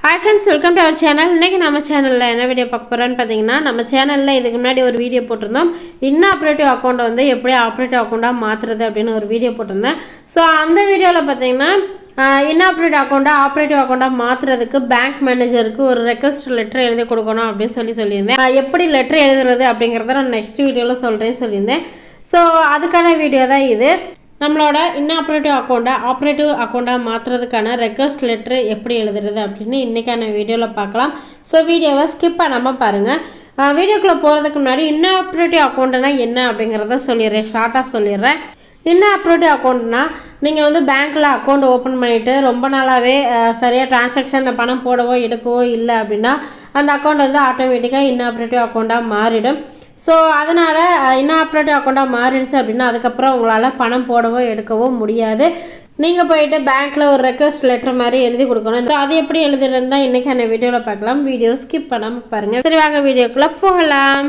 hi friends welcome to our channel இன்றைக்கி நம்ம சேனலில் என்ன வீடியோ பார்க்க போகிறோன்னு பார்த்தீங்கன்னா நம்ம சேனலில் இதுக்கு முன்னாடி ஒரு வீடியோ போட்டிருந்தோம் இன்ஆப்ரேட்டிவ் அக்கௌண்ட்டை வந்து எப்படி ஆப்ரேட்டிவ் அக்கௌண்ட்டாக மாற்றுறது அப்படின்னு ஒரு வீடியோ போட்டிருந்தேன் ஸோ அந்த வீடியோவில் பார்த்தீங்கன்னா இன்ஆப்ரேட்டிவ் அக்கௌண்ட்டை ஆப்ரேட்டிவ் அக்கௌண்ட்டாக மாற்றுறதுக்கு பேங்க் மேனேஜருக்கு ஒரு ரெக்வஸ்ட் லெட்டர் எழுதி கொடுக்கணும் அப்படின்னு சொல்லி சொல்லியிருந்தேன் ஆஹ் எப்படி லெட்டர் எழுதுறது அப்படிங்கிறத நான் நெக்ஸ்ட் வீடியோவில் சொல்கிறேன்னு சொல்லியிருந்தேன் ஸோ அதுக்கான வீடியோ தான் இது நம்மளோட இன்ஆப்ரேட்டிவ் அக்கௌண்ட்டை ஆப்ரேட்டிவ் அக்கௌண்ட்டாக மாற்றுறதுக்கான ரெக்வஸ்ட் லெட்ரு எப்படி எழுதுறது அப்படின்னு இன்றைக்கான வீடியோவில் பார்க்கலாம் ஸோ வீடியோவை ஸ்கிப் பண்ணாமல் பாருங்கள் வீடியோக்குள்ளே போகிறதுக்கு முன்னாடி இன்ஆப்ரேட்டிவ் அக்கௌண்ட்னா என்ன அப்படிங்கிறத சொல்லிடுறேன் ஷார்ட்டாக சொல்லிடுறேன் இன்ஆப்ரேட்டிவ் அக்கௌண்ட்னா நீங்கள் வந்து பேங்க்கில் அக்கௌண்ட் ஓப்பன் பண்ணிவிட்டு ரொம்ப நாளாகவே சரியாக டிரான்சாக்ஷனில் பணம் போடவோ எடுக்கவோ இல்லை அப்படின்னா அந்த அக்கௌண்ட் வந்து ஆட்டோமேட்டிக்காக இன்ஆப்ரேட்டிவ் அக்கௌண்ட்டாக மாறிடும் ஸோ அதனால் இன்ஆப்ரேட்டிவ் அக்கௌண்ட்டாக மாறிடுச்சு அப்படின்னா அதுக்கப்புறம் உங்களால் பணம் போடவோ எடுக்கவோ முடியாது நீங்கள் போயிட்டு பேங்க்கில் ஒரு ரெக்வஸ்ட் லெட்டர் மாதிரி எழுதி கொடுக்கணும் So, அது எப்படி எழுதுறதுன்னு தான் இன்றைக்கான வீடியோவில் பார்க்கலாம் வீடியோ ஸ்கிப் பண்ணாமல் பாருங்கள் சரி வாங்க வீடியோக்குள்ளே போகலாம்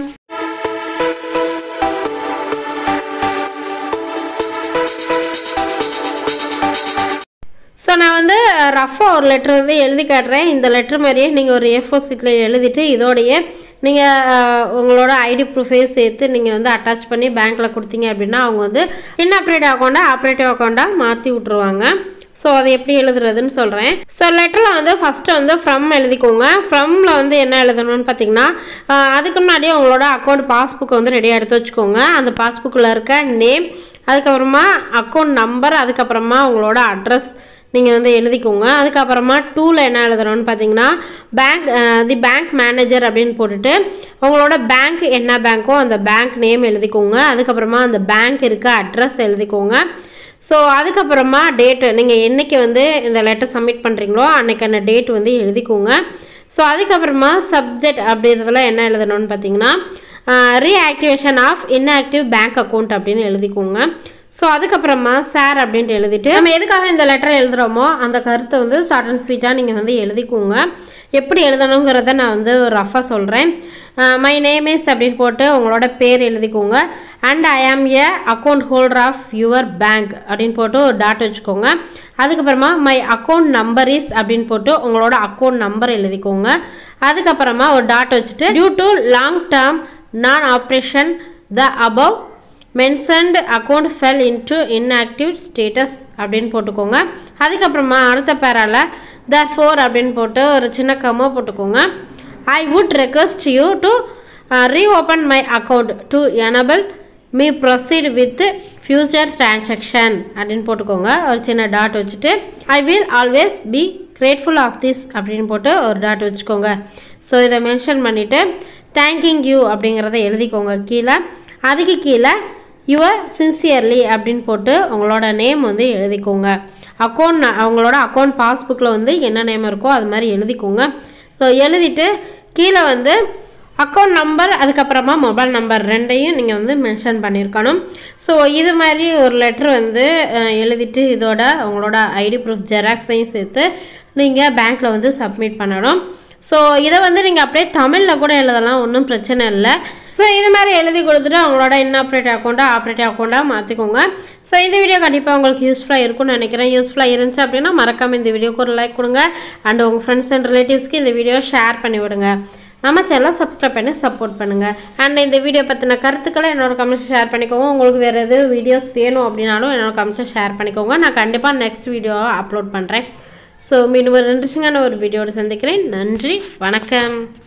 ஸோ நான் வந்து ரஃபாக ஒரு லெட்டர் வந்து எழுதி காட்டுறேன் இந்த லெட்டர் மாதிரியே நீங்கள் ஒரு ஏஃபோ சீட்டில் எழுதிட்டு இதோடைய நீங்கள் உங்களோட ஐடி ப்ரூஃபையும் சேர்த்து நீங்கள் வந்து அட்டாச் பண்ணி பேங்க்கில் கொடுத்தீங்க அப்படின்னா அவங்க வந்து இன்ஆப்ரேட்டிவ் அக்கௌண்ட்டாக ஆப்ரேட்டிவ் அக்கௌண்ட்டாக மாற்றி விட்ருவாங்க ஸோ அதை எப்படி எழுதுறதுன்னு சொல்கிறேன் ஸோ லெட்டரில் வந்து ஃபஸ்ட்டு வந்து ஃப்ரம் எழுதிக்கோங்க ஃப்ரம்மில் வந்து என்ன எழுதணும்னு பார்த்தீங்கன்னா ஆஹ் அதுக்கு முன்னாடியே உங்களோட அக்கௌண்ட் பாஸ்புக் வந்து ரெடியாக எடுத்து வச்சுக்கோங்க அந்த பாஸ்புக்கில் இருக்க நேம் அதுக்கப்புறமா அக்கௌண்ட் நம்பர் அதுக்கப்புறமா உங்களோட அட்ரஸ் நீங்கள் வந்து எழுதிக்கோங்க அதுக்கப்புறமா டூவில் என்ன எழுதணும்னு பார்த்தீங்கன்னா பேங்க் தி பேங்க் மேனேஜர் அப்படின்னு போட்டுட்டு உங்களோட பேங்க் என்ன பேங்க்கோ அந்த பேங்க் நேம் எழுதிக்கோங்க அதுக்கப்புறமா அந்த பேங்க் இருக்க அட்ரஸ் எழுதிக்கோங்க ஸோ அதுக்கப்புறமா டேட்டு நீங்கள் என்றைக்கு வந்து இந்த லெட்டர் சப்மிட் பண்ணுறீங்களோ அன்னைக்கான டேட் வந்து எழுதிக்கோங்க ஸோ அதுக்கப்புறமா சப்ஜெக்ட் அப்படின்றதுல என்ன எழுதணும்னு பார்த்தீங்கன்னா reactivation of inactive bank account அப்படின்னு எழுதிக்கோங்க ஸோ அதுக்கப்புறமா சார் அப்படின்ட்டு எழுதிட்டு நம்ம எதுக்காக இந்த லெட்டர் எழுதுகிறோமோ அந்த கருத்தை வந்து ஷார்ட் அண்ட் ஸ்வீட்டாக நீங்கள் வந்து எழுதிக்கோங்க எப்படி எழுதணுங்கிறத நான் வந்து ரஃபாக சொல்கிறேன் மை நேம் இஸ் அப்படின்னு போட்டு உங்களோட பேர் எழுதிக்கோங்க and I am a account holder of your bank அப்படின்னு போட்டு ஒரு டாட் வச்சுக்கோங்க அதுக்கப்புறமா மை அக்கௌண்ட் நம்பர் இஸ் அப்படின்னு போட்டு உங்களோட அக்கௌண்ட் நம்பர் எழுதிக்கோங்க அதுக்கப்புறமா ஒரு டாட் வச்சுட்டு due to long term non operation the above mentioned account fell into inactive status அப்படின்னு போட்டுக்கோங்க அதுக்கப்புறமா அடுத்த பேரால த ஃபோர் அப்படின்னு போட்டு ஒரு சின்ன கம்மோ போட்டுக்கோங்க I would request you to reopen my account to enable me proceed with future transaction அப்படின்னு போட்டுக்கோங்க ஒரு சின்ன டாட் வச்சுட்டு I will always be grateful of this அப்படின்னு போட்டு ஒரு டாட் வச்சுக்கோங்க ஸோ இதை மென்ஷன் பண்ணிவிட்டு தேங்கிங் யூ அப்படிங்கிறத எழுதிக்கோங்க கீழே அதுக்கு கீழே யுவர் சின்சியர்லி அப்படின்னு போட்டு உங்களோட நேம் வந்து எழுதிக்கோங்க அக்கௌண்ட் அவங்களோட அக்கௌண்ட் பாஸ்புக்கில் வந்து என்ன நேம் இருக்கோ அது மாதிரி எழுதிக்கோங்க ஸோ எழுதிட்டு கீழே வந்து அக்கௌண்ட் நம்பர் அதுக்கப்புறமா மொபைல் நம்பர் ரெண்டையும் நீங்கள் வந்து மென்ஷன் பண்ணியிருக்கணும் ஸோ இது மாதிரி ஒரு லெட்ரு வந்து அஹ், எழுதிட்டு இதோட உங்களோட ஐடி ப்ரூஃப் ஜெராக்ஸையும் சேர்த்து நீங்கள் பேங்க்கில் வந்து சப்மிட் பண்ணணும் ஸோ இதை வந்து நீங்கள் அப்படியே தமிழில் கூட எழுதலாம் ஒன்றும் பிரச்சனை இல்லை ஸோ இது மாதிரி எழுதி கொடுத்துட்டு அவங்களோட இன்ஆப்ரேட் அக்கௌண்ட்டாக ஆப்ரேட்டிவ் அக்கௌண்ட்டாக மாற்றிக்கோங்க ஸோ இந்த வீடியோ கண்டிப்பாக உங்களுக்கு யூஸ்ஃபுல்லாக இருக்கும்னு நினைக்கிறேன் யூஸ்ஃபுல்லாக இருந்துச்சு அப்படின்னா மறக்காமல் இந்த வீடியோக்கு ஒரு லைக் கொடுங்க அண்ட் உங்கள் ஃப்ரெண்ட்ஸ் அண்ட் ரிலேட்டிவ்ஸ்க்கு இந்த வீடியோ ஷேர் பண்ணி விடுங்க நம்ம சேனலை சப்ஸ்கிரைப் பண்ணி சப்போர்ட் பண்ணுங்கள் அண்ட் இந்த வீடியோ பற்றின கருத்துக்களை என்னோட கமெண்ட்ஸ் ஷேர் பண்ணிக்கோங்க உங்களுக்கு வேறு எதுவும் வீடியோஸ் வேணும் அப்படின்னாலும் என்னோட கமெண்ட்ஸை ஷேர் பண்ணிக்கோங்க நான் கண்டிப்பாக நெக்ஸ்ட் வீடியோவை அப்லோட் பண்ணுறேன் ஸோ மீண்டும் ஒரு இன்ட்ரெஸ்டிங்கான ஒரு வீடியோட சந்திக்கிறேன் நன்றி வணக்கம்